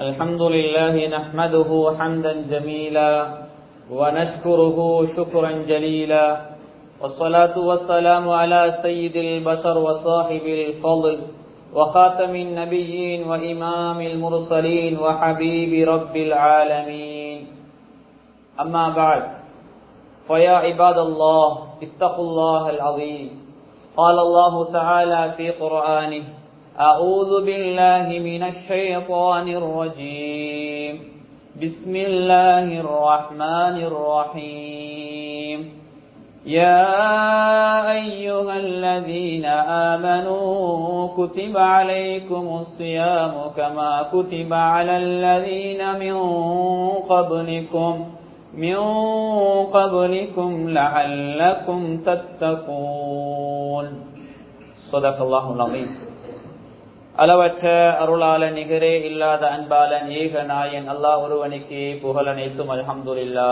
الحمد لله نحمده حمدا جميلا ونشكره شكرا جليلا والصلاة والسلام على سيد البشر وصاحب الفضل وخاتم النبيين وإمام المرسلين وحبيب رب العالمين أما بعد فيا عباد الله اتقوا الله العظيم قال الله تعالى في قرآنه أعوذ بالله من الشيطان الرجيم بسم الله الرحمن الرحيم يا أيها الذين آمنوا كتب عليكم الصيام كما كتب على الذين من قبلكم من قبلكم لعلكم تتقون صدق الله العظيم அளவற்ற அருளால நிகரே இல்லாத அன்பாளன் ஏக நாயன் அல்லாஹ் ஒருவனுக்கு புகழ் அனைத்தும் அல்ஹம்துல்லா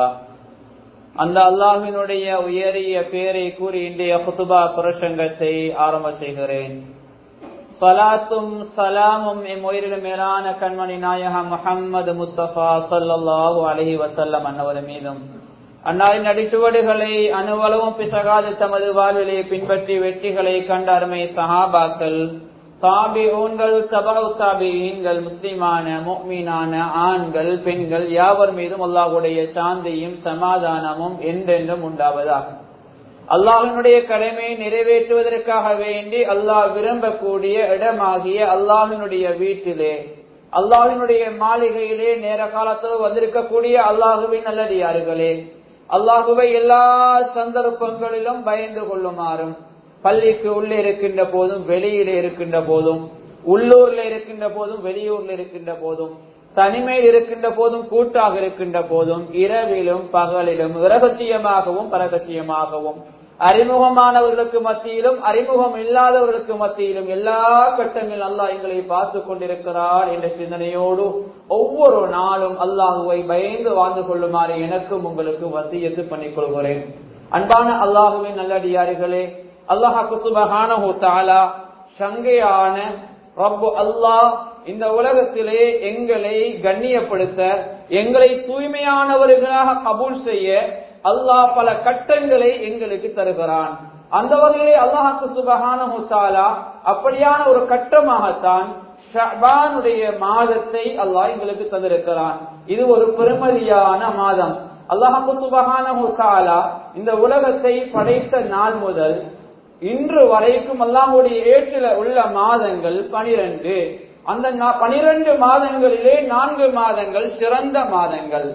அந்த அல்லாஹினுடைய உயரிய பேரை கூறி இன்றைய குத்துபா பிரசங்கத்தை ஆரம்ப செய்கிறேன் சலாத்தும் சலாமும் எம் உயிரிலும் மேலான கண்மணி நாயகம் முகம்மது முஸ்தபா சல்லாஹூ அலஹி வசல்லம் அன்னவர் மீதும் அன்னாரின் அடிச்சுவடுகளை அணுவளவும் பிசகாது தமது வாழ்விலே பின்பற்றி வெற்றிகளை கண்ட அருமை சஹாபாக்கள் தாபிஊன்கள் சபவு தாபியீன்கள் முஸ்லிமான மோமீனான ஆண்கள் பெண்கள் யாவர் மீதும் அல்லாஹுடைய சாந்தியும் சமாதானமும் என்றென்றும் உண்டாவதாக அல்லாஹினுடைய கடமையை நிறைவேற்றுவதற்காக வேண்டி அல்லாஹ் விரும்பக்கூடிய இடமாகிய அல்லாஹினுடைய வீட்டிலே அல்லாஹினுடைய மாளிகையிலே நேர காலத்தில் வந்திருக்கக்கூடிய அல்லாஹுவின் நல்லடியார்களே அல்லாஹுவை எல்லா சந்தர்ப்பங்களிலும் பயந்து கொள்ளுமாறும் பள்ளிக்கு உள்ளே இருக்கின்ற போதும் வெளியில இருக்கின்ற போதும் உள்ளூர்ல இருக்கின்ற போதும் வெளியூர்ல இருக்கின்ற போதும் தனிமையில் இருக்கின்ற போதும் கூட்டாக இருக்கின்ற போதும் இரவிலும் பகலிலும் இரகசியமாகவும் பரகசியமாகவும் அறிமுகமானவர்களுக்கு மத்தியிலும் அறிமுகம் இல்லாதவர்களுக்கு மத்தியிலும் எல்லா கட்டங்களில் அல்லாஹ் எங்களை பார்த்து கொண்டிருக்கிறார் என்ற சிந்தனையோடு ஒவ்வொரு நாளும் அல்லாஹுவை பயந்து வாழ்ந்து கொள்ளுமாறு எனக்கும் உங்களுக்கு வசியத்து பண்ணிக் கொள்கிறேன் அன்பான அல்லாஹுவின் நல்லடியார்களே அல்லாஹாக்கு சுபகான தாலா சங்கையான ரப்பு அல்லாஹ் இந்த உலகத்திலே எங்களை கண்ணியப்படுத்த எங்களை தூய்மையானவர்களாக கபூல் செய்ய அல்லாஹ் பல கட்டங்களை எங்களுக்கு தருகிறான் அந்த வகையிலே அல்லாஹாக்கு சுபகான தாலா அப்படியான ஒரு கட்டமாகத்தான் ஷபானுடைய மாதத்தை அல்லாஹ் எங்களுக்கு தந்திருக்கிறான் இது ஒரு பெருமதியான மாதம் அல்லாஹாக்கு சுபகான தாலா இந்த உலகத்தை படைத்த நாள் முதல் இன்று வரைக்கும் அல்லாஹுடைய ஏற்றில உள்ள மாதங்கள் பனிரெண்டு அந்த பனிரெண்டு மாதங்களிலே நான்கு மாதங்கள் சிறந்த மாதங்கள்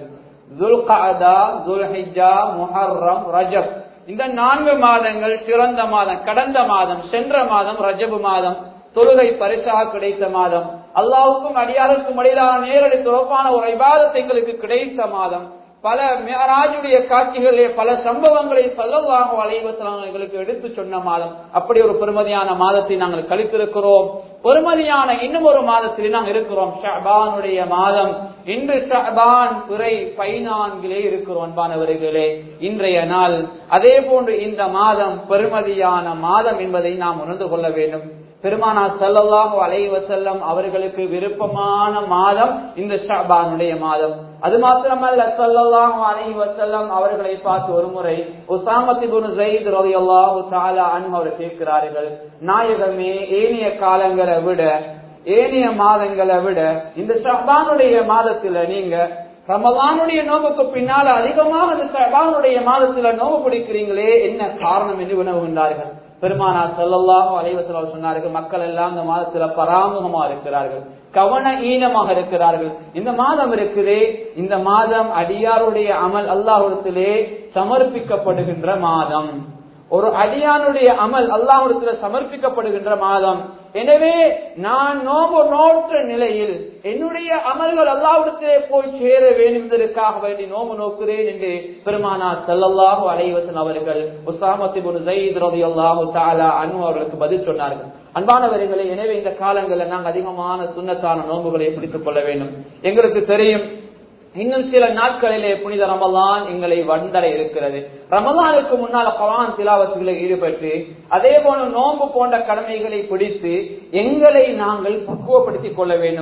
முஹர்ரம் ரஜப் இந்த நான்கு மாதங்கள் சிறந்த மாதம் கடந்த மாதம் சென்ற மாதம் ரஜபு மாதம் தொழுகை பரிசாக கிடைத்த மாதம் அல்லாவுக்கும் அடியாருக்கும் இடையிலான நேரடி துறப்பான ஒரு விவாதத்தை எங்களுக்கு கிடைத்த மாதம் பல மேராஜுடைய காட்சிகளிலே பல சம்பவங்களை சொல்லவாக அலைவசலாம் எங்களுக்கு எடுத்து சொன்ன மாதம் அப்படி ஒரு பெருமதியான மாதத்தை நாங்கள் கழித்திருக்கிறோம் பெருமதியான இன்னும் ஒரு மாதத்திலே நாங்கள் இருக்கிறோம் ஷபானுடைய மாதம் இன்று ஷபான் பிறை பதினான்கிலே இருக்கிறோம் அன்பானவர்களே இன்றைய நாள் அதே போன்று இந்த மாதம் பெருமதியான மாதம் என்பதை நாம் உணர்ந்து கொள்ள வேண்டும் பெருமானா சல்லாஹூ அலைவசல்லம் அவர்களுக்கு விருப்பமான மாதம் இந்த ஷாபானுடைய மாதம் அது மாத்திரமல்ல சல்லாஹூ அலை வசல்லம் அவர்களை பார்த்து ஒரு முறை உசாமத்திபுன் ஜெயித் ரலியல்லாஹு தஆலா அன்ஹு அவர் கேட்கிறார்கள் நாயகமே ஏனைய காலங்களை விட ஏனைய மாதங்களை விட இந்த ஷஹ்பானுடைய மாதத்துல நீங்க ரமலானுடைய நோம்புக்கு பின்னால அதிகமாக இந்த ஷஹ்பானுடைய மாதத்துல நோம்பு பிடிக்கிறீங்களே என்ன காரணம் என்று வினவுகின்றார்கள் பெருமானா செல்லல்லாஹோ அலைவசல் சொன்னார்கள் மக்கள் எல்லாம் இந்த மாதத்துல பராமுகமா இருக்கிறார்கள் கவன ஈனமாக இருக்கிறார்கள் இந்த மாதம் இருக்குதே இந்த மாதம் அடியாருடைய அமல் அல்லாஹிடத்திலே சமர்ப்பிக்கப்படுகின்ற மாதம் ஒரு அடியானுடைய அமல் அல்லாஹிடத்துல சமர்ப்பிக்கப்படுகின்ற மாதம் எனவே நான் நோம்பு நோற்ற நிலையில் என்னுடைய அமல்கள் அல்லாவிடத்திலே போய் சேர வேண்டும் என்பதற்காக வேண்டி நோம்பு நோக்குறேன் என்று பெருமானா செல்லல்லாஹு அலைவசன் அவர்கள் உசாமத்திபுன் ஜெயித் ரவி அல்லாஹு தாலா அனு அவர்களுக்கு பதில் சொன்னார்கள் அன்பானவர்களே எனவே இந்த காலங்களில் நாங்கள் அதிகமான சுண்ணத்தான நோன்புகளை பிடித்துக் கொள்ள வேண்டும் எங்களுக்கு தெரியும் இன்னும் சில நாட்களிலே புனித ரமலான் எங்களை வந்தடை இருக்கிறது ரமலானுக்கு முன்னால் குரான் திலாவத்துகளை ஈடுபட்டு அதே போல நோன்பு போன்ற கடமைகளை பிடித்து எங்களை நாங்கள் பக்குவப்படுத்திக் கொள்ள வேண்டும்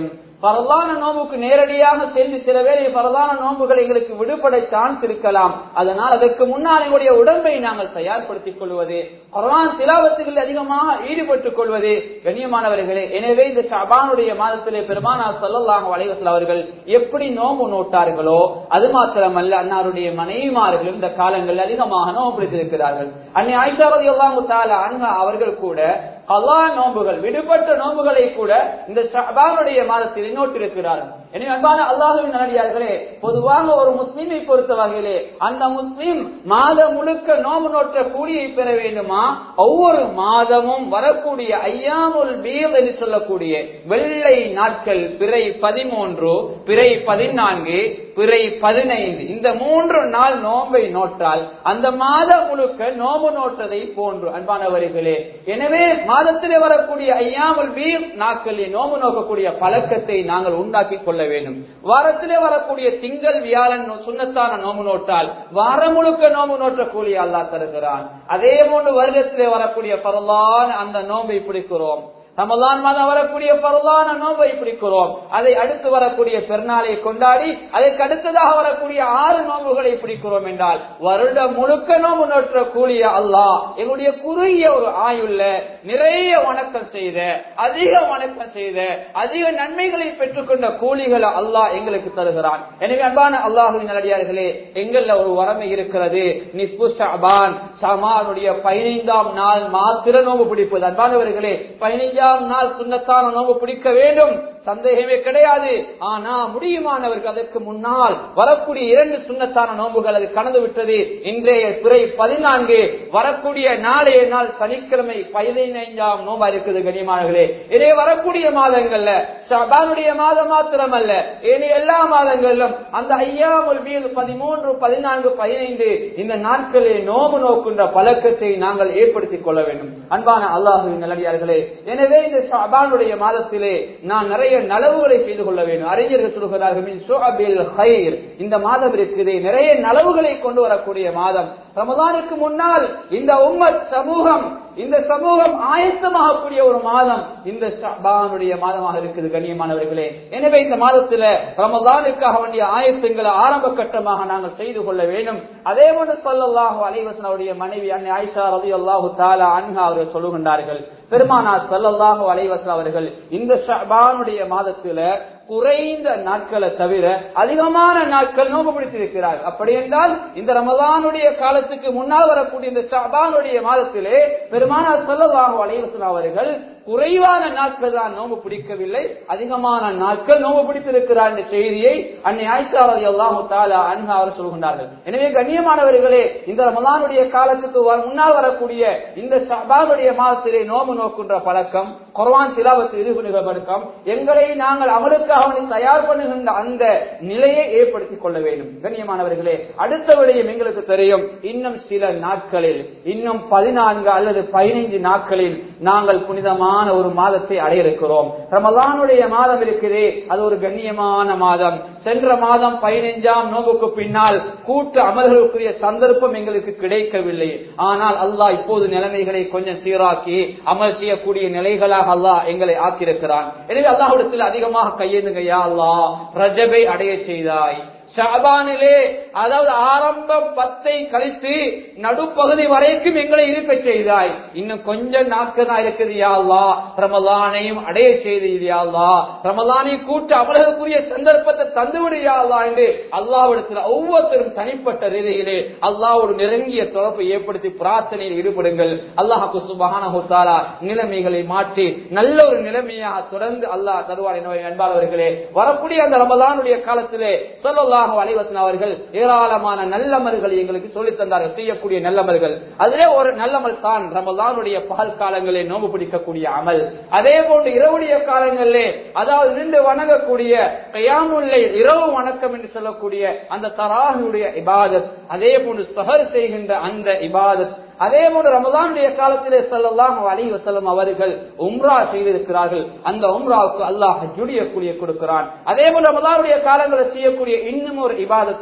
பரவான நோம்புக்கு நேரடியாக சென்று சில வேளை பரவான நோம்புகள் எங்களுக்கு விடுபட சான்ஸ் இருக்கலாம் அதனால் அதற்கு முன்னால் எங்களுடைய உடம்பை நாங்கள் தயார்படுத்திக் கொள்வது குரான் திலாவத்துகளில் அதிகமாக ஈடுபட்டுக் கொள்வது கண்ணியமானவர்களே எனவே இந்த ஷபானுடைய மாதத்திலே பெருமானா சொல்லலாக வலைவசல் அவர்கள் எப்படி நோம்பு நோட்டார்களோ அது மாத்திரமல்ல அன்னாருடைய மனைவிமார்களும் இந்த காலங்களில் அதிகமாக நோம்பு பிடித்திருக்கிறார்கள் அன்னை ஆயிஷாவதி எல்லாம் அன்ஹா அவர்கள் கூட அல்லா நோம்புகள் விடுபட்ட நோம்புகளை கூட இந்த ஷபானுடைய மாதத்தில் நோட்டிருக்கிறார்கள் எனவே அன்பான அல்லாஹுவின் நல்லடியார்களே பொதுவாக ஒரு முஸ்லீமை பொறுத்த வகையிலே அந்த முஸ்லீம் மாதம் முழுக்க நோம்பு நோற்ற கூலியை பெற வேண்டுமா ஒவ்வொரு மாதமும் வரக்கூடிய ஐயாமுல் பீல் என்று சொல்லக்கூடிய வெள்ளை நாட்கள் பிறை பதிமூன்று பிறை பதினான்கு பிறை பதினைந்து இந்த மூன்று நாள் நோன்பை நோட்டால் அந்த மாதம் முழுக்க நோம்பு நோற்றதை போன்று அன்பானவர்களே எனவே மாதத்திலே வரக்கூடிய ஐயாமல் வீர் நாட்களில் நோம்பு நோக்கக்கூடிய பழக்கத்தை நாங்கள் உண்டாக்கி கொள்ள வேண்டும் வாரத்திலே வரக்கூடிய திங்கள் வியாழன் சுண்ணத்தான நோம்பு நோட்டால் வாரம் முழுக்க நோம்பு நோற்ற கூலி அல்லா தருகிறான் அதே போன்று வருடத்திலே வரக்கூடிய பரவான அந்த நோம்பை பிடிக்கிறோம் ரமலான் மாதம் வரக்கூடிய பரவான நோன்பை பிடிக்கிறோம் அதை அடுத்து வரக்கூடிய பெருநாளை கொண்டாடி அதற்கு அடுத்ததாக வரக்கூடிய ஆறு நோன்புகளை பிடிக்கிறோம் என்றால் வருடம் முழுக்க நோம்பு நோற்ற கூலிய அல்லாஹ் எங்களுடைய குறுகிய ஒரு ஆயுள்ள நிறைய வணக்கம் செய்த அதிக வணக்கம் செய்த அதிக நன்மைகளை பெற்றுக்கொண்ட கூலிகளை அல்லாஹ் எங்களுக்கு தருகிறான் எனவே அன்பான அல்லாஹுவின் நல்லடியார்களே எங்கள்ல ஒரு வரமை இருக்கிறது நிஸ்பு ஷாபான் ஷமானுடைய பதினைந்தாம் நாள் மாத்திர நோம்பு பிடிப்பது அன்பானவர்களே பதினைஞ்சாம் நாள் சுண்ணத்தான நோம்பு பிடிக்க வேண்டும் சந்தேகமே கிடையாது ஆனா முடியுமானவர்கள் அதற்கு முன்னால் வரக்கூடிய இரண்டு சுண்ணத்தான நோன்புகள் அது கடந்து விட்டது இன்றைய பிறை பதினான்கு வரக்கூடிய நாளைய நாள் சனிக்கிழமை பதினைந்தாம் நோம்பா இருக்குது கனியமானவர்களே இதே வரக்கூடிய மாதங்கள்ல ஷபானுடைய மாதம் மாத்திரமல்ல ஏனைய எல்லா மாதங்களிலும் அந்த ஐயாமுல் மீது பதிமூன்று பதினான்கு பதினைந்து இந்த நாட்களில் நோம்பு நோக்கின்ற பழக்கத்தை நாங்கள் ஏற்படுத்திக் கொள்ள வேண்டும் அன்பான அல்லாஹுவின் நல்லடியார்களே எனவே இந்த ஷபானுடைய மாதத்திலே நான் நிறைய நிறைய நலவுகளை செய்து கொள்ள வேண்டும் அறிஞர்கள் சொல்கிறார்கள் இந்த மாதம் இருக்குது நிறைய நலவுகளை கொண்டு வரக்கூடிய மாதம் ரமதானுக்கு முன்னால் இந்த உம்மத் சமூகம் இந்த சமூகம் ஆயத்தமாகக்கூடிய ஒரு மாதம் இந்த ஷபானுடைய மாதமாக இருக்குது கண்ணியமானவர்களே எனவே இந்த மாதத்துல ரமதானுக்காக வேண்டிய ஆயத்தங்களை ஆரம்ப கட்டமாக நாங்கள் செய்து கொள்ள வேண்டும் அதே போன்று சொல்லல்லாஹு அலைவசன் அவருடைய மனைவி அன்னை ஆயிஷா ரவி அல்லாஹு தாலா அன்ஹா அவர்கள் சொல்லுகின்றார்கள் பெருமானார் சல்லல்லாஹு அலைவசன் அவர்கள் இந்த ஷபானுடைய மாதத்துல குறைந்த நாட்களை தவிர அதிகமான நாட்கள் நோம்பு பிடித்திருக்கிறார் அப்படி என்றால் இந்த ரமதானுடைய காலத்துக்கு முன்னால் வரக்கூடிய இந்த ஷபானுடைய மாதத்திலே பெருமானார் சொல்லலாக அலைவசன் அவர்கள் குறைவான நாட்கள் தான் நோம்பு பிடிக்கவில்லை அதிகமான நாட்கள் நோம்பு பிடித்திருக்கிறார் என்ற செய்தியை அன்னை ஆயிஷாரதி அல்லாஹு தாலா அன்ஹா அவர் சொல்கின்றார்கள் எனவே கண்ணியமானவர்களே இந்த ரமலானுடைய காலத்துக்கு முன்னால் வரக்கூடிய இந்த ஷபானுடைய மாதத்திலே நோம்பு நோக்குன்ற பழக்கம் குர்வான் திலாவத்து இருபுநிக பழக்கம் எங்களை நாங்கள் அமலுக்காக தயார் பண்ணுகின்ற அந்த நிலையை ஏற்படுத்திக் கொள்ள வேண்டும் கண்ணியமானவர்களே அடுத்த விடயம் எங்களுக்கு தெரியும் இன்னும் சில நாட்களில் இன்னும் பதினான்கு அல்லது பதினைந்து நாட்களில் நாங்கள் புனிதமான கண்ணியமான ஒரு மாதத்தை அடைய இருக்கிறோம் ரமலானுடைய மாதம் இருக்குதே அது ஒரு கண்ணியமான மாதம் சென்ற மாதம் பதினைஞ்சாம் நோம்புக்கு பின்னால் கூட்டு அமல்களுக்குரிய சந்தர்ப்பம் எங்களுக்கு கிடைக்கவில்லை ஆனால் அல்லாஹ் இப்போது நிலைமைகளை கொஞ்சம் சீராக்கி அமல் செய்யக்கூடிய நிலைகளாக அல்லாஹ் எங்களை ஆக்கியிருக்கிறான் எனவே அல்லாஹிடத்தில் அதிகமாக கையெழுங்கய்யா அல்லாஹ் ரஜபை அடைய செய்தாய் ஷாபானிலே அதாவது ஆரம்பம் பத்தை கழித்து நடுப்பகுதி வரைக்கும் எங்களை இருக்க செய்தாய் இன்னும் கொஞ்சம் நாட்கள் தான் இருக்குது யாழ்லா ரமலானையும் அடைய செய்து யாழ்லா ரமலானை கூட்டு அமலகக்கூடிய சந்தர்ப்பத்தை தந்துவிடு யாழ்லா என்று அல்லாவிடத்தில் ஒவ்வொருத்தரும் தனிப்பட்ட ரீதியிலே அல்லாவோடு நெருங்கிய தொடர்பை ஏற்படுத்தி பிரார்த்தனையில் ஈடுபடுங்கள் அல்லாஹு சுபகான நிலைமைகளை மாற்றி நல்ல ஒரு நிலைமையாக தொடர்ந்து அல்லாஹ் தருவார் என்பாளர்களே வரக்கூடிய அந்த ரமலானுடைய காலத்திலே சொல்லலாம் சல்லாஹு அலைவசன் அவர்கள் ஏராளமான நல்லமல்கள் எங்களுக்கு சொல்லித் தந்தார்கள் செய்யக்கூடிய நல்லமல்கள் அதிலே ஒரு நல்லமல் தான் ரமலானுடைய பகல் காலங்களில் நோம்பு பிடிக்கக்கூடிய அமல் அதே போன்று இரவுடைய காலங்களிலே அதாவது நின்று வணங்கக்கூடிய கையாமுல்லை இரவு வணக்கம் என்று சொல்லக்கூடிய அந்த தராகுடைய இபாதத் அதே போன்று சஹர் செய்கின்ற அந்த இபாதத் அதே போன்று ரமதானுடைய காலத்திலே சொல்லலாம் அலி வசலம் அவர்கள் உம்ரா செய்திருக்கிறார்கள் அந்த உம்ராவுக்கு அல்லாஹ் ஜுடிய கூடிய கொடுக்கிறான் அதே போல ரமதானுடைய காலங்களில் செய்யக்கூடிய இன்னும் ஒரு இபாதத்தான்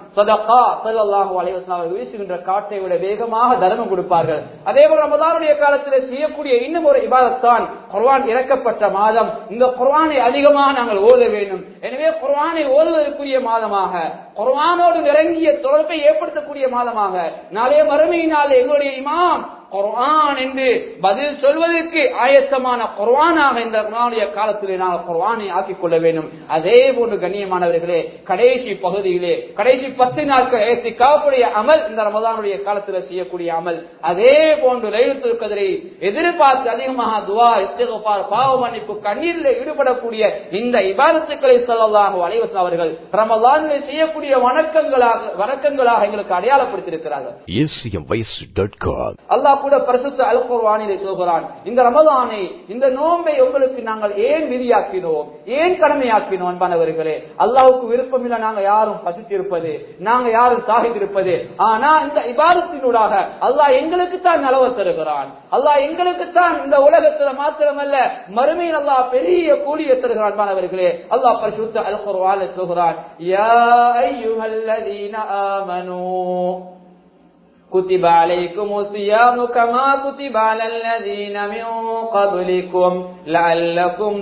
சதகா ஸல்லல்லாஹு அலைஹி வஸல்லம் அவர்கள் வீசுகின்ற காற்றை விட வேகமாக தர்மம் கொடுப்பார்கள் அதே போல ரமதானுடைய காலத்தில் செய்யக்கூடிய இன்னும் ஒரு இபாதத்தான் குர்ஆன் இறக்கப்பட்ட மாதம் இந்த குர்ஆனை அதிகமாக நாங்கள் ஓத வேண்டும் எனவே குர்ஆனை ஓதுவதற்குரிய மாதமாக குர்ஆனோடு நெருங்கிய தொடர்பை ஏற்படுத்தக்கூடிய மாதமாக நாளைய மறுமையினால் எங்களுடைய இமாம் குர்ஆன் என்று பதில் சொல்வதற்கு ஆயத்தமான குர்ஆனாக இந்த ரமலானுடைய காலத்திலே நாங்கள் குர்ஆனை ஆக்கிக் கொள்ள வேண்டும் அதே போன்று கண்ணியமானவர்களே கடைசி பகுதியிலே கடைசி பத்து நாட்கள் ஏற்றிக்காவுடைய அமல் இந்த ரமதானுடைய காலத்தில் செய்யக்கூடிய அமல் அதே போன்று லைலத்துல் கதிரை எதிர்பார்த்து அதிகமாக துவா இஸ்திக்ஃபார் பாவ மன்னிப்பு கண்ணீரில் ஈடுபடக்கூடிய இந்த இபாதத்துக்களை சொல்லலாம் அலைவசம் அவர்கள் ரமலானில் செய்யக்கூடிய வணக்கங்களாக வணக்கங்களாக எங்களுக்கு அடையாளப்படுத்தியிருக்கிறார்கள் acmvoice.com அல்லாஹ் கூட பரிசுத்த அல் குர்ஆனிலே சொல்கிறான் இந்த ரமலானை இந்த நோன்பை உங்களுக்கு நாங்கள் ஏன் விதியாக்கினோம் ஏன் கடமையாக்கினோம் அன்பானவர்களே அல்லாஹ்வுக்கு விருப்பம் இல்ல நாங்க யாரும் பசித்திருப்பது நாங்க யாரும் சாகித்திருப்பது ஆனா இந்த இபாதத்தினூடாக அல்லாஹ் எங்களுக்கு தான் நலவ தருகிறான் அல்லாஹ் எங்களுக்கு தான் இந்த உலகத்துல மாத்திரமல்ல மறுமையில் அல்லாஹ் பெரிய கூலியை தருகிறான் அன்பானவர்களே அல்லாஹ் பரிசுத்த அல் குர்ஆனில் சொல்கிறான் யா அய்யுஹல்லதீன ஆமனூ كتب عليكم الصيام كما كتب على الذين من قبلكم لعلكم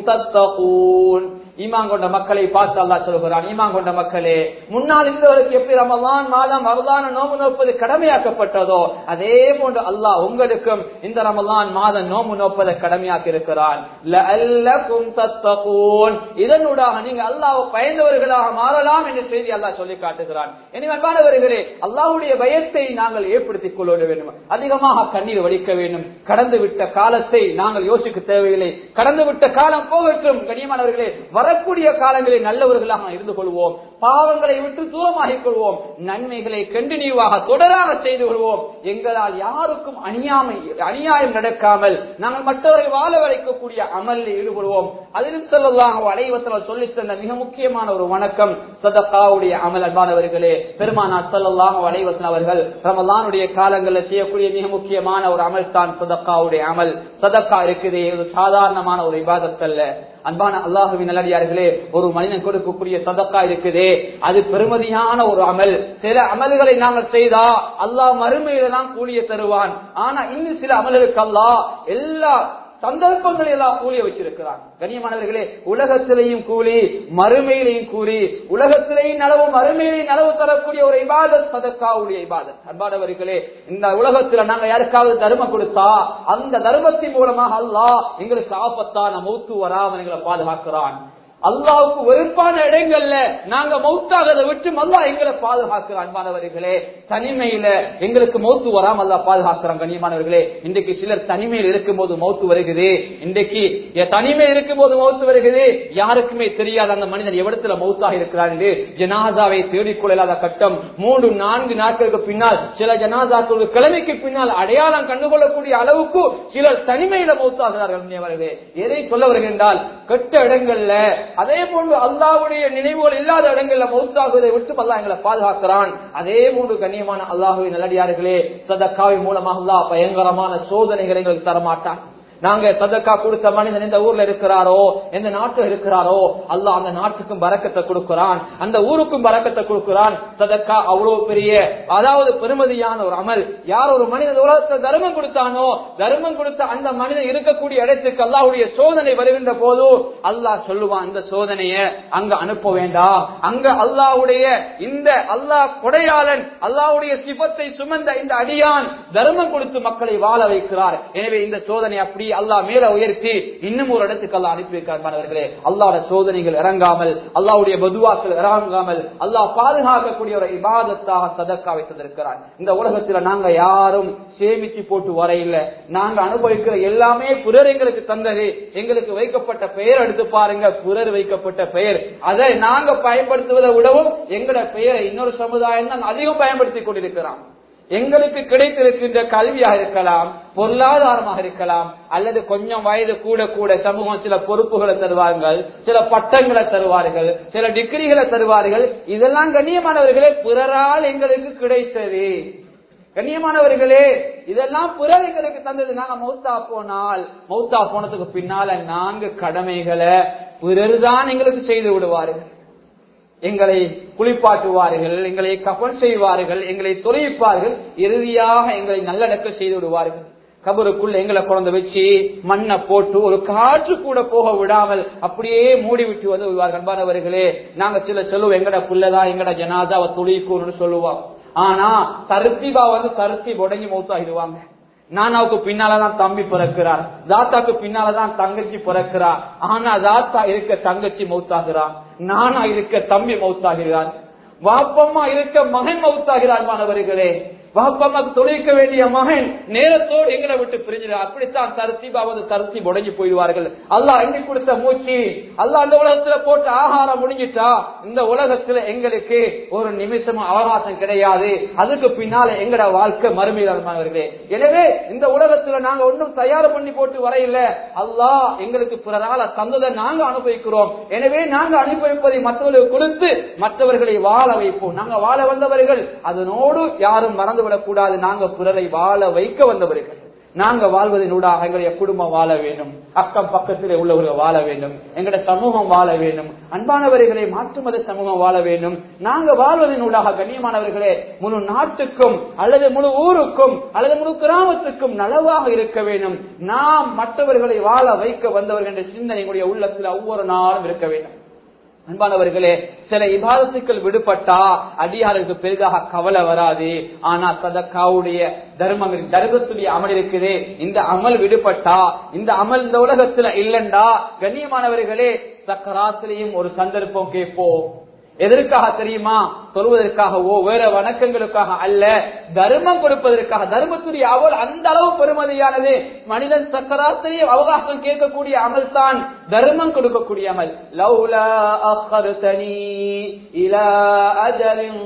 تتقون ஈமான் கொண்ட மக்களை பார்த்து அல்லாஹ் சொல்கிறான் ஈமான் கொண்ட மக்களே முன்னால் இருந்தவருக்கு எப்படி ரமலான் மாதம் ரமலான நோம்பு நோப்பது கடமையாக்கப்பட்டதோ அதே போன்று அல்லாஹ் உங்களுக்கும் இந்த ரமலான் மாதம் நோம்பு நோப்பதை கடமையாக்கி இருக்கிறான் லஅல்லகும் தத்தகூன் இதனூடாக நீங்க அல்லாஹ் பயந்தவர்களாக மாறலாம் என்ற செய்தி அல்லாஹ் சொல்லி காட்டுகிறான் எனவே அன்பானவர்களே அல்லாஹ்வுடைய பயத்தை நாங்கள் ஏற்படுத்திக் கொள்ள வேண்டும் அதிகமாக கண்ணீர் வடிக்க வேண்டும் கடந்து விட்ட காலத்தை நாங்கள் யோசிக்க தேவையில்லை கடந்து விட்ட காலம் போகட்டும் கண்ணியமானவர்களே வரக்கூடிய காலங்களில் நல்லவர்களாக இருந்து கொள்வோம் பாவங்களை விட்டு தூரமாகிக் கொள்வோம் நன்மைகளை கண்டினியூவாக தொடராக செய்து கொள்வோம் எங்களால் யாருக்கும் அநியாமை அநியாயம் நடக்காமல் நாங்கள் மற்றவரை வாழ வைக்கக்கூடிய அமலில் ஈடுபடுவோம் அதிலும் சொல்லலாம் அலைவசல் சொல்லி தந்த மிக முக்கியமான ஒரு வணக்கம் சதக்காவுடைய அமல் அன்பானவர்களே பெருமானா சொல்லலாம் அலைவசன் அவர்கள் ரமலானுடைய காலங்களில் செய்யக்கூடிய மிக முக்கியமான ஒரு அமல் தான் சதக்காவுடைய அமல் சதக்கா இருக்குது இது சாதாரணமான ஒரு விவாதத் அல்ல அன்பான அல்லாஹுவின் நல்லடியார்களே ஒரு மனிதன் கொடுக்கக்கூடிய சதக்கா இருக்குதே அது பெருமதியான ஒரு அமல் சில அமல்களை நாங்கள் செய்தா அல்லாஹ் மறுமையில தான் கூலிய தருவான் ஆனா இன்னும் சில அமல்களுக்கு அல்லாஹ் எல்லா சந்தர்ப்பங்களை எல்லாம் கூலிய வச்சிருக்கிறான் கண்ணியமானவர்களே உலகத்திலையும் கூலி மறுமையிலையும் கூலி உலகத்திலேயும் நலவு மறுமையிலையும் நலவு தரக்கூடிய ஒரு இபாதத் சதக்காவுடைய இபாதத் அன்பானவர்களே இந்த உலகத்துல நாங்க யாருக்காவது தர்மம் கொடுத்தா அந்த தர்மத்தின் மூலமாக அல்லாஹ் எங்களுக்கு ஆபத்தான மௌத்து வராமல் எங்களை பாதுகாக்கிறான் அல்லாவுக்கு வெறுப்பான இடங்கள்ல நாங்க மௌத்தாகதை விட்டு அல்லா எங்களை பாதுகாக்கிறோம் அன்பானவர்களே தனிமையில எங்களுக்கு மௌத்து வராம அல்லா பாதுகாக்கிறோம் கண்ணியமானவர்களே இன்றைக்கு சிலர் தனிமையில் இருக்கும்போது மௌத்து வருகிறது இன்றைக்கு தனிமையில் இருக்கும்போது மௌத்து வருகிறது யாருக்குமே தெரியாது அந்த மனிதன் எவ்விடத்துல மௌத்தாக இருக்கிறார் என்று ஜனாதாவை தேடிக்கொள்ளாத கட்டம் மூன்று நான்கு நாட்களுக்கு பின்னால் சில ஜனாதாக்களுக்கு கிழமைக்கு பின்னால் அடையாளம் கண்டுகொள்ளக்கூடிய அளவுக்கு சிலர் தனிமையில மௌத்தாகிறார்கள் கண்ணியமானவர்களே எதை சொல்ல வருகின்றால் கெட்ட இடங்கள்ல அதே போன்று அல்லாவுடைய நினைவுகள் இல்லாத இடங்கள்ல மௌத்தாகுவதை விட்டு அல்லாஹ் எங்களை பாதுகாக்கிறான் அதே போன்று கண்ணியமான அல்லாஹுவின் நல்லடியார்களே சதக்காவின் மூலமாக அல்லாஹ் பயங்கரமான சோதனைகளை எங்களுக்கு தரமாட்டான் நாங்க சதக்கா கொடுத்த மனிதன் எந்த ஊர்ல இருக்கிறாரோ எந்த நாட்டுல இருக்கிறாரோ அல்லாஹ் அந்த நாட்டுக்கும் பறக்கத்தை கொடுக்கிறான் அந்த ஊருக்கும் பறக்கத்தை கொடுக்கிறான் சதக்கா அவ்வளவு பெரிய அதாவது பெருமதியான ஒரு அமல் யார் ஒரு மனிதன் உலகத்துல தர்மம் கொடுத்தானோ தர்மம் கொடுத்த அந்த மனிதன் இருக்கக்கூடிய இடத்துக்கு அல்லாஹ்வுடைய சோதனை வருகின்ற போது அல்லாஹ் சொல்லுவான் இந்த சோதனைய அங்க அனுப்ப வேண்டாம் அங்க அல்லாஹ்வுடைய இந்த அல்லாஹ் கொடையாளன் அல்லாஹ்வுடைய சிபத்தை சுமந்த இந்த அடியான் தர்மம் கொடுத்து மக்களை வாழ வைக்கிறார் எனவே இந்த சோதனை அப்படி அல்லாஹ் மேல உயர்த்தி இன்னும் ஒரு இடத்துக்கு அல்லாஹ் அனுப்பி வைக்கிறார் மாணவர்களே அல்லாஹ்வுடைய சோதனைகள் இறங்காமல் அல்லாஹ்வுடைய பதுவாக்கள் இறங்காமல் அல்லாஹ் பாதுகாக்கக்கூடிய ஒரு இபாதத்தாக சதக்காவை தந்திருக்கிறார் இந்த உலகத்துல நாங்க யாரும் சேமிச்சு போட்டு வர இல்லை நாங்க அனுபவிக்கிற எல்லாமே புரர் எங்களுக்கு தந்தது எங்களுக்கு வைக்கப்பட்ட பெயர் எடுத்து பாருங்க புரர் வைக்கப்பட்ட பெயர் அதை நாங்க பயன்படுத்துவதை விடவும் எங்களோட பெயரை இன்னொரு சமுதாயம் தான் அதிகம் பயன்படுத்தி கொண்டிருக்கிறான் எங்களுக்கு கிடைத்திருக்கின்ற கல்வியாக இருக்கலாம் பொருளாதாரமாக இருக்கலாம் அல்லது கொஞ்சம் வயது கூட கூட சமூகம் சில பொறுப்புகளை தருவார்கள் சில பட்டங்களை தருவார்கள் சில டிகிரிகளை தருவார்கள் இதெல்லாம் கண்ணியமானவர்களே பிறரால் எங்களுக்கு கிடைத்தது கண்ணியமானவர்களே இதெல்லாம் பிறர் எங்களுக்கு தந்தது நாங்க மௌத்தா போனால் மௌத்தா போனதுக்கு பின்னால நான்கு கடமைகளை பிறர் தான் எங்களுக்கு செய்து விடுவார்கள் எங்களை குளிப்பாட்டுவார்கள் எங்களை கபன் செய்வார்கள் எங்களை தொலைப்பார்கள் இறுதியாக எங்களை நல்லடக்க செய்து விடுவார்கள் கபருக்குள்ள எங்களை குழந்தை வச்சு மண்ணை போட்டு ஒரு காற்று கூட போக விடாமல் அப்படியே மூடி விட்டு வந்து விடுவார்கள் அன்பானவர்களே நாங்க சில சொல்லுவோம் எங்கட புள்ளதான் எங்கட ஜனாதாவை துளிக்கும்னு சொல்லுவோம் ஆனா தருத்திபா வந்து தருத்தி உடஞ்சி மௌத்தாகிடுவாங்க நானாவுக்கு பின்னாலதான் தம்பி பிறக்கிறார் தாத்தாக்கு பின்னாலதான் தங்கச்சி பிறக்கிறார் ஆனா தாத்தா இருக்க தங்கச்சி மௌத்தாகிறார் நானா இருக்க தம்பி மௌத்தாகிறார் வாப்பம்மா இருக்க மகன் மௌத்தாகிறார் மாணவர்களே வாப்பம்மாக்கு தொழிக்க வேண்டிய மகன் நேரத்தோடு எங்களை விட்டு பிரிஞ்சிடும் அப்படித்தான் தருத்திபாவது தருத்தி உடஞ்சி போயிடுவார்கள் அல்லாஹ் எண்ணி கொடுத்த மூச்சு அல்லாஹ் அந்த உலகத்துல போட்டு ஆகாரம் முடிஞ்சிட்டா இந்த உலகத்துல எங்களுக்கு ஒரு நிமிஷமும் அவகாசம் கிடையாது அதுக்கு பின்னால எங்கட வாழ்க்கை மறுமையிலானவர்களே எனவே இந்த உலகத்துல நாங்க ஒன்றும் தயார் பண்ணி போட்டு வரையில அல்லாஹ் எங்களுக்கு பிறரால தந்ததை நாங்க அனுபவிக்கிறோம் எனவே நாங்க அனுபவிப்பதை மற்றவர்களுக்கு கொடுத்து மற்றவர்களை வாழ வைப்போம் நாங்க வாழ வந்தவர்கள் அதனோடு யாரும் மறந்துவிடக் கூடாது நாங்க பிறரை வாழ வைக்க வந்தவர்கள் நாங்க வாழ்வதனூடாக எங்களுடைய குடும்பம் வாழ வேண்டும் அக்கம் பக்கத்திலே உள்ளவர்கள் வாழ வேண்டும் எங்களுடைய சமூகம் வாழ வேண்டும் அன்பானவர்களை மாற்று மத சமூகம் வாழ வேண்டும் நாங்க வாழ்வதனூடாக கண்ணியமானவர்களே முழு நாட்டுக்கும் அல்லது முழு ஊருக்கும் அல்லது முழு கிராமத்துக்கும் நலவாக இருக்க வேண்டும் நாம் மற்றவர்களை வாழ வைக்க வந்தவர்கள் என்ற சிந்தனை எங்களுடைய உள்ளத்தில் ஒவ்வொரு நாளும் இருக்க வேண்டும் அன்பானவர்களே சில இபாதத்துக்கள் விடுபட்டா அடியாருக்கு பெரிதாக கவலை வராது ஆனா சதக்காவுடைய தர்மம் தர்மத்துடைய அமல் இருக்குது இந்த அமல் விடுபட்டா இந்த அமல் இந்த உலகத்துல இல்லண்டா கண்ணியமானவர்களே சக்கராத்திலையும் ஒரு சந்தர்ப்பம் கேட்போம் எதற்காக தெரியுமா சொல்வதற்காகவோ வேற வணக்கங்களுக்காக அல்ல தர்மம் கொடுப்பதற்காக தர்மத்துடைய அவள் அந்த அளவு பெருமதியானது மனிதன் சக்கராத்திரியை அவகாசம் கேட்கக்கூடிய அமல் தான் தர்மம் கொடுக்கக்கூடிய அமல் லவ்லா அஹர்தனி இலா அஜலின்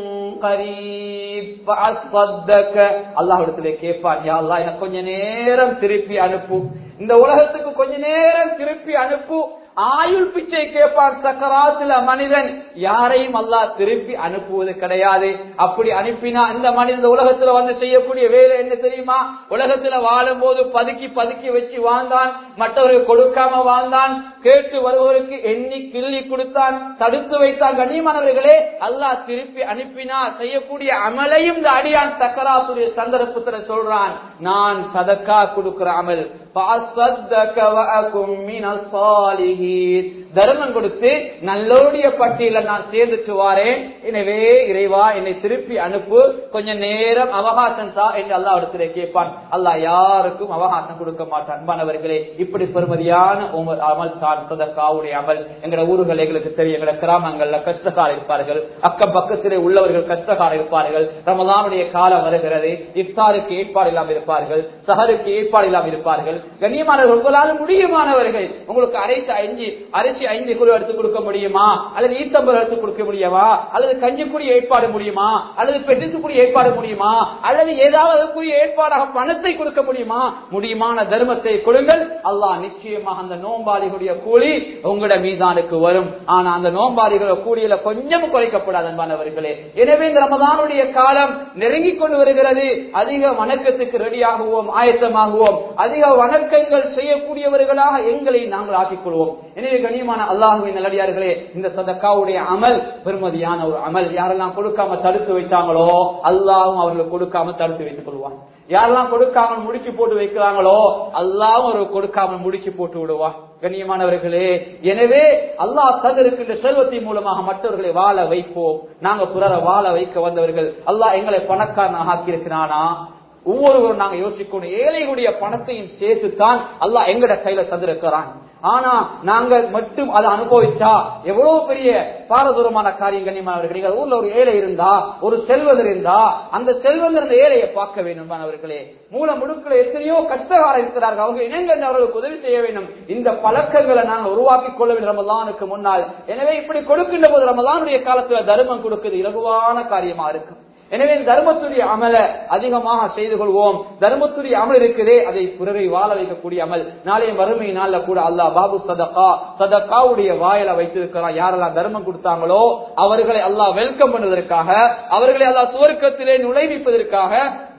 கரீப் அல்லாஹிடத்திலே கேட்பான் யா அல்லாஹ் எனக்கு கொஞ்ச நேரம் திருப்பி அனுப்பு இந்த உலகத்துக்கு கொஞ்ச நேரம் திருப்பி அனுப்பு ஆயுள் பிச்சை கேட்பான் சக்கராத்துல மனிதன் யாரையும் அல்லாஹ் திருப்பி அனுப்புவது கிடையாது அப்படி அனுப்பினா இந்த மனிதன் உலகத்துல வந்து செய்யக்கூடிய வேலை என்ன தெரியுமா உலகத்துல வாழும் போது பதுக்கி பதுக்கி வச்சு வாழ்ந்தான் மற்றவர்கள் கொடுக்காம வாழ்ந்தான் கேட்டு வருவதற்கு எண்ணி கிள்ளி கொடுத்தான் தடுத்து வைத்தான் கண்ணியமானவர்களே அல்லாஹ் திருப்பி அனுப்பினா செய்யக்கூடிய அமலையும் இந்த அடியான் சக்கராத்துடைய சந்தர்ப்பத்துல சொல்றான் நான் சதக்கா கொடுக்கிற அமல் தர்மம் கொடுத்து நல்லோடைய பட்டியல நான் சேர்ந்துட்டு வாரேன் எனவே இறைவா என்னை திருப்பி அனுப்பு கொஞ்ச நேரம் அவகாசம் தா என்று அல்லா இடத்துல கேட்பான் அல்லாஹ் யாருக்கும் அவகாசம் கொடுக்க மாட்டான் அன்பானவர்களே இப்படி பெருமதியான அமல் தான் சதக்காவுடைய அமல் எங்கட ஊர்கள் எங்களுக்கு தெரியும் எங்கட கிராமங்கள்ல கஷ்டக்கார இருப்பார்கள் அக்கம் பக்கத்திலே உள்ளவர்கள் கஷ்டக்கார இருப்பார்கள் ரமலானுடைய காலம் வருகிறது இஃப்தாருக்கு ஏற்பாடு இல்லாமல் இருப்பார்கள் சஹருக்கு ஏற்பாடு இல்லாமல் இருப்பார்கள் கண்ணியமானவர்கள் உங்களால் முடியுமானவர்கள் உங்களுக்கு அரைத்து ஐந்து அரிசி ஐந்து குழு எடுத்து கொடுக்க முடியுமா அல்லது ஈத்தம்பது எடுத்து கொடுக்க முடியுமா அல்லது கஞ்சிக்குரிய ஏற்பாடு முடியுமா அல்லது பெட்டிசுக்குரிய ஏற்பாடு முடியுமா அல்லது ஏதாவது அதற்குரிய ஏற்பாடாக பணத்தை கொடுக்க முடியுமா முடியுமான தர்மத்தை கொடுங்கள் அல்லாஹ் நிச்சயமாக அந்த நோம்பாளிகளுடைய கூலி உங்களோட மீதானுக்கு வரும் ஆனா அந்த நோம்பாளிகளோட கூலியில கொஞ்சம் குறைக்கப்படாது அன்பானவர்களே எனவே இந்த ரமதானுடைய காலம் நெருங்கிக் கொண்டு வருகிறது அதிக வணக்கத்துக்கு ரெடியாகுவோம் ஆயத்தமாகுவோம் அதிக வணக்கங்கள் செய்யக்கூடியவர்களாக எங்களை நாங்கள் ஆக்கிக் கொள்வோம் எனவே கண்ணியமான அல்லாஹுவின் நல்லடியார்களே இந்த சதக்காவுடைய அமல் பெருமதியான ஒரு அமல் யாரெல்லாம் கொடுக்காம தடுத்து வைத்தாங்களோ அல்லாவும் அவர்களுக்கு கொடுக்காம தடுத்து வைத்துக் கொள்வான் யாரெல்லாம் கொடுக்காமல் முடிச்சு போட்டு வைக்கிறாங்களோ அல்லாவும் அவர் கொடுக்காமல் முடிச்சு போட்டு விடுவான் கண்ணியமானவர்களே எனவே அல்லாஹ் தந்திருக்கின்ற செல்வத்தின் மூலமாக மற்றவர்களை வாழ வைப்போம் நாங்க பிறரை வாழ வைக்க வந்தவர்கள் அல்லாஹ் எங்களை பணக்காரனாக ஆக்கியிருக்கிறானா ஒவ்வொருவரும் நாங்க யோசிக்கணும் ஏழைகளுடைய பணத்தையும் சேர்த்துத்தான் அல்லாஹ் எங்கட கையில தந்திருக்கிறான் ஆனா நாங்க மட்டும் அதை அனுபவிச்சா எவ்வளவு பெரிய பாரதூரமான காரியம் கண்ணியமானவர்கள் நீங்கள் ஊர்ல ஒரு ஏழை இருந்தா ஒரு செல்வதர் இருந்தா அந்த செல்வந்தர் அந்த ஏழையை பார்க்க வேண்டும் மாணவர்களே மூல முடுக்கில் எத்தனையோ கஷ்டகாரம் இருக்கிறார்கள் அவங்க இனங்கள் அவர்களுக்கு உதவி செய்ய வேண்டும் இந்த பழக்கங்களை நாங்கள் உருவாக்கி கொள்ள வேண்டும் ரமலானுக்கு முன்னால் எனவே இப்படி கொடுக்கின்ற போது ரமலானுடைய காலத்துல தர்மம் கொடுக்கிறது இலகுவான காரியமா இருக்கும் எனவே தர்மத்துடைய அமல அதிகமாக செய்து கொள்வோம் தர்மத்துடைய அமல் இருக்குதே அதை பிறரை வாழ வைக்கக்கூடிய அமல் நாளைய வறுமை நாள்ல கூட அல்லாஹ் பாபு சதக்கா சதக்காவுடைய வாயில வைத்திருக்கிறான் யாரெல்லாம் தர்மம் கொடுத்தாங்களோ அவர்களை அல்லாஹ் வெல்கம் பண்ணுவதற்காக அவர்களை அல்லாஹ் சுவர்க்கத்திலே நுழைவிப்பதற்காக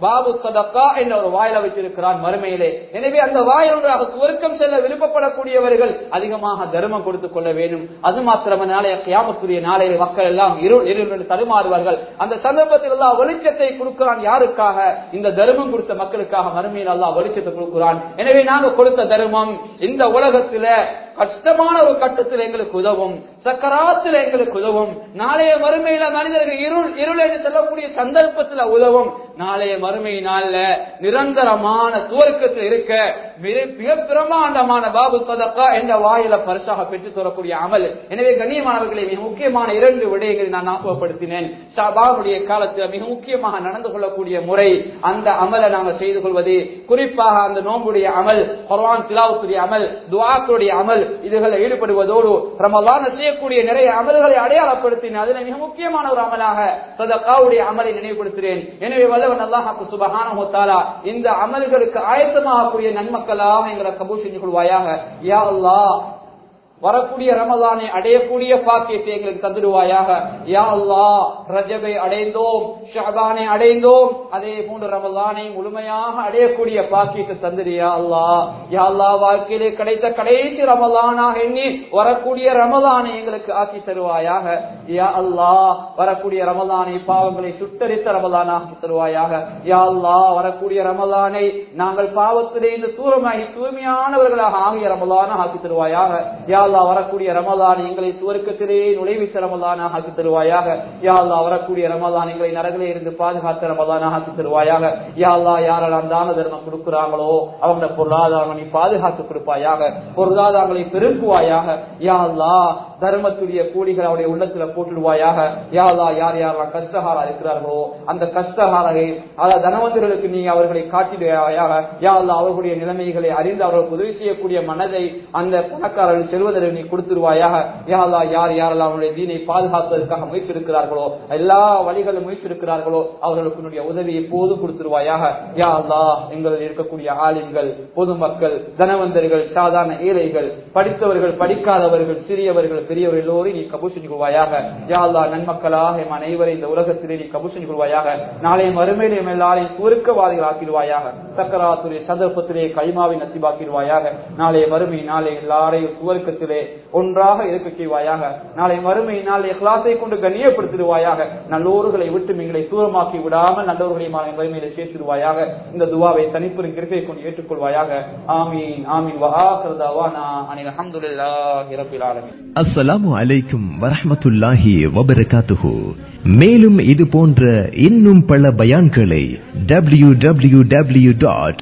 பாபு சதக்கா என்ற ஒரு வாயில வச்சிருக்கிறான் மறுமையிலே எனவே அந்த வாயிலூடாக சுவர்க்கம் செல்ல விருப்பப்படக்கூடியவர்கள் அதிகமாக தர்மம் கொடுத்துக் கொள்ள வேண்டும் அது மாத்திரம நாளைய கியாமத்துரிய நாளைய மக்கள் எல்லாம் இருள் இருள் தடுமாறுவார்கள் அந்த சந்தர்ப்பத்தில் எல்லாம் வெளிச்சத்தை கொடுக்கிறான் யாருக்காக இந்த தர்மம் கொடுத்த மக்களுக்காக மறுமையில் அல்லாஹ் வெளிச்சத்தை கொடுக்கிறான் எனவே நாங்க கொடுத்த தர்மம் இந்த உலகத்துல கஷ்டமான ஒரு கட்டத்தில் எங்களுக்கு உதவும் சக்கராத்தில் எங்களுக்கு உதவும் நாளைய மறுமையில மனிதர்கள் இருள் இருள் என்று சொல்லக்கூடிய சந்தர்ப்பத்தில் உதவும் நாளைய மறுமை நாள்ல நிரந்தரமான சுவர்க்கத்தில் இருக்க மிக- மிக பிரமாண்டமான பாபு சதக்கா என்ற வாயில பரிசாக பெற்றுத் தரக்கூடிய அமல் எனவே கண்ணியமானவர்களை மிக முக்கியமான இரண்டு விடயங்களை நான் ஞாபகப்படுத்தினேன் ஷாபாவுடைய காலத்தில் மிக முக்கியமாக நடந்து கொள்ளக்கூடிய முறை அந்த அமலை நாங்கள் செய்து கொள்வது குறிப்பாக அந்த நோம்புடைய அமல் குர்ஆன் திலாவுக்குரிய அமல் துஆக்களுடைய அமல் இதுகளில் ஈடுபடுவதோடு ரமலான செய்யக்கூடிய நிறைய அமல்களை அடையாளப்படுத்தினேன் அதில் மிக முக்கியமான ஒரு அமலாக சதகாவுடைய அமலை நினைவுபடுத்துகிறேன் எனவே வல்லவன் அல்லாஹாக்கு சுபஹானஹு தஆலா இந்த அமல்களுக்கு ஆயத்தமாகக்கூடிய நன்மக்களாக எங்களை கபூல் செஞ்சு கொள்வாயாக யா அல்லாஹ் வரக்கூடிய ரமலானை அடையக்கூடிய பாக்கியத்தை எங்களுக்கு தந்துடுவாயாக யா அல்லாஹ் ரஜபை அடைந்தோம் ஷாபானை அடைந்தோம் அதே போன்று ரமலானை முழுமையாக அடையக்கூடிய பாக்கியத்தை தந்துடியா அல்லாஹ் யா அல்லாஹ் வாழ்க்கையிலே கிடைத்த கடைசி ரமலானாக எண்ணி வரக்கூடிய ரமலானை எங்களுக்கு ஆக்கி தருவாயாக யா அல்லாஹ் வரக்கூடிய ரமலானை பாவங்களை சுட்டரித்த ரமலானாக தருவாயாக யா அல்லாஹ் வரக்கூடிய ரமலானை நாங்கள் பாவத்திலே இந்த தூரமாகி தூய்மையானவர்களாக ஆகிய ரமலானாக ஆக்கி தருவாயாக யா அல்லாஹ் வரக்கூடிய ரமலான் எங்களை சுவர்க்கத்திலே நுழைவித்த ரமலானாக ஆக்கி தருவாயாக யா அல்லாஹ் வரக்கூடிய ரமலான் எங்களை நரகிலே இருந்து பாதுகாத்த ரமலானாக ஆக்கி தருவாயாக யா அல்லாஹ் யாரெல்லாம் தான தர்மம் கொடுக்கிறாங்களோ அவங்க பொருளாதாரம் நீ பாதுகாத்து கொடுப்பாயாக பொருளாதாரங்களை பெருக்குவாயாக யா அல்லாஹ் தர்மத்துடைய கூலிகள் அவருடைய உள்ளத்துல போட்டுடுவாயாக யா அல்லாஹ் யார் யாரெல்லாம் கஷ்டகாரா இருக்கிறார்களோ அந்த கஷ்டகாரரை அதாவது தனவந்தர்களுக்கு நீ அவர்களை காட்டிடுவாயாக யா அல்லாஹ் அவர்களுடைய நிலைமைகளை அறிந்து அவர்களுக்கு உதவி செய்யக்கூடிய மனதை அந்த பணக்காரர்கள் செல்வதற்கு நீ கொடுத்துருவாயாக யா அல்லாஹ் யார் யாரெல்லாம் அவருடைய தீனை பாதுகாப்பதற்காக முயற்சிருக்கிறார்களோ எல்லா வழிகளும் முயற்சிருக்கிறார்களோ அவர்களுக்கு உன்னுடைய உதவி எப்போதும் கொடுத்துருவாயாக யா அல்லாஹ் எங்களில் இருக்கக்கூடிய ஆலிம்கள் பொதுமக்கள் தனவந்தர்கள் சாதாரண ஏழைகள் படித்தவர்கள் படிக்காதவர்கள் சிறியவர்கள் பெரியவர்கள் எல்லோரும் நீ கபூல் செஞ்சு கொள்வாயாக யா அல்லாஹ் நன்மக்களாக எம் அனைவரை இந்த உலகத்திலே நீ கபூல் செஞ்சு கொள்வாயாக நாளை மறுமையிலே எம் எல்லாரையும் சுருக்கவாதிகள் ஆக்கிடுவாயாக சக்கராத்துடைய சந்தர்ப்பத்திலே கைமாவை நசிபாக்கிடுவாயாக நாளை மறுமை நாளை எல்லாரையும் சுவர்க்கத்திலே ஒன்றாக இருக்க செய்வாயாக நாளை மறுமை நாள் இஹ்லாஸை கொண்டு கண்ணியப்படுத்திடுவாயாக நல்லோர்களை விட்டு எங்களை தூரமாக்கி விடாமல் நல்லோர்களை மறுமையில சேர்த்திடுவாயாக இந்த துவாவை தனிப்பெரும் கிருப்பை கொண்டு ஏற்றுக்கொள்வாயாக ஆமீன் ஆமீன் வஹாஹிரு தவானா அனில் அல்ஹம்துலில்லாஹி ரப்பில் ஆலமீன் அஸ்ஸலாமு அலைக்கும் வரஹ்மத்துல்லாஹி வபரகாத்துஹு மேலும் இது போன்ற இன்னும் பல பயான்களை W W W dot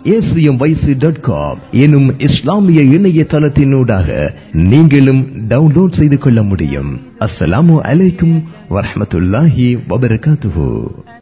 dot com எனும் இஸ்லாமிய இணையதளத்தினூடாக நீங்களும் டவுன்லோட் செய்து கொள்ள முடியும் அஸ்ஸலாமு அலைக்கும் வரஹ்மத்துல்லாஹி வபரகாத்துஹு